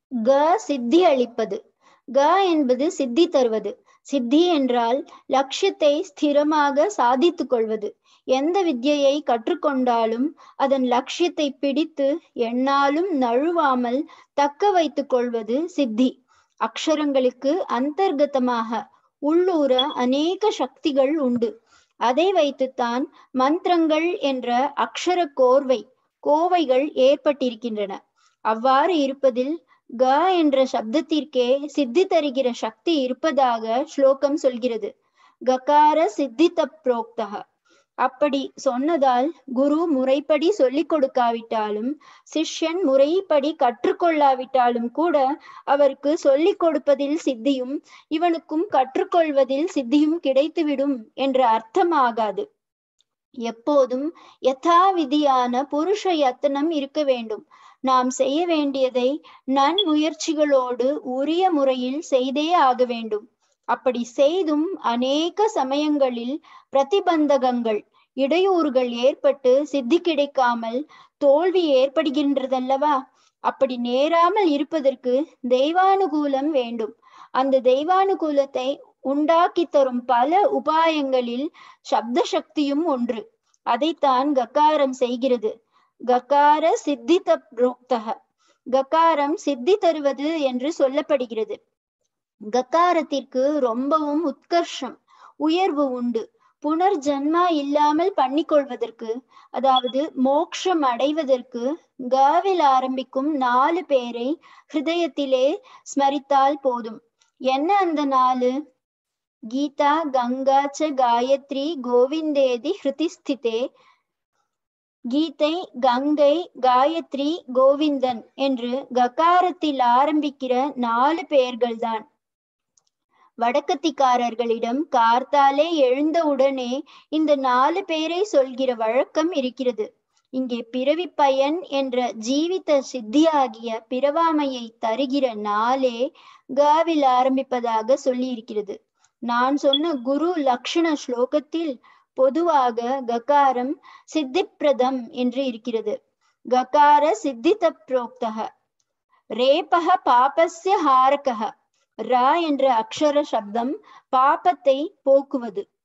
க சித்தி அளிப்பது க என்பது சித்தி தருவது சித்தி என்றால் லட்சியத்தை ஸ்திரமாக சாதித்துக் கொள்வது எந்த வித்யையை கற்றுக்கொண்டாலும் அதன் லட்சியத்தை பிடித்து எண்ணாலும் நழுவாமல் தக்க வைத்துக் கொள்வது சித்தி அக்ஷரங்களுக்கு அந்தர்கதமாக உள்ளூர அநேக சக்திகள் உண்டு அதை வைத்துத்தான் மந்திரங்கள் என்ற அக்ஷர கோர்வை கோவைகள் ஏற்பட்டிருக்கின்றன அவ்வாறு இருப்பதில் க என்ற சப்தத்திற்கே சித்தி தருகிற சக்தி இருப்பதாக ஸ்லோகம் சொல்கிறது ககார சித்தித புரோக்தக அப்படி சொன்னதால் குரு முறைப்படி சொல்லிக் கொடுக்காவிட்டாலும் சிஷ்யன் முறைப்படி கற்றுக்கொள்ளாவிட்டாலும் கூட அவருக்கு சொல்லிக் கொடுப்பதில் சித்தியும் இவனுக்கும் கற்றுக்கொள்வதில் சித்தியும் கிடைத்துவிடும் என்ற அர்த்தம் ஆகாது எப்போதும் யதாவிதியான புருஷ யத்தனம் இருக்க வேண்டும் நாம் செய்ய வேண்டியதை நன்முயற்சிகளோடு உரிய முறையில் செய்தே ஆக வேண்டும் அப்படி செய்தும் அநேக சமயங்களில் பிரதிபந்தகங்கள் இடையூறுகள் ஏற்பட்டு சித்தி கிடைக்காமல் தோல்வி ஏற்படுகின்றதல்லவா அப்படி நேராமல் இருப்பதற்கு தெய்வானுகூலம் வேண்டும் அந்த தெய்வானுகூலத்தை உண்டாக்கி தரும் பல உபாயங்களில் சப்த சக்தியும் ஒன்று அதைத்தான் கக்காரம் செய்கிறது கக்கார சித்தித புரோக்தக கக்காரம் சித்தி தருவது என்று சொல்லப்படுகிறது கக்காரத்திற்கு ரொம்பவும் உத்கர்ஷம் உயர்வு உண்டு புனர்ஜன்மா இல்லாமல் பண்ணிக்கொள்வதற்கு அதாவது மோக்ஷம் அடைவதற்கு காவில் ஆரம்பிக்கும் நாலு பேரை ஹிருதயத்திலே ஸ்மரித்தால் போதும் என்ன அந்த நாலு கீதா கங்கா ச காயத்ரி கோவிந்தேதி ஹிருதிஸ்திதே கீதை கங்கை காயத்ரி கோவிந்தன் என்று ககாரத்தில் ஆரம்பிக்கிற நாலு பெயர்கள்தான் வடக்கத்திக்காரர்களிடம் கார்த்தாலே எழுந்தவுடனே இந்த நாலு பேரை சொல்கிற வழக்கம் இருக்கிறது இங்கே பிறவி பயன் என்ற ஜீவித சித்தியாகிய பிறவாமையை தருகிற நாளே காவில் ஆரம்பிப்பதாக சொல்லி இருக்கிறது நான் சொன்ன குரு லக்ஷண ஸ்லோகத்தில் பொதுவாக ககாரம் சித்திப்பிரதம் என்று இருக்கிறது ககார சித்தித புரோக்தக ரேபக பாபஸ்ய ஹாரகக ரா என்ற அக்ஷர சப்தம் பாபத்தை போக்குவது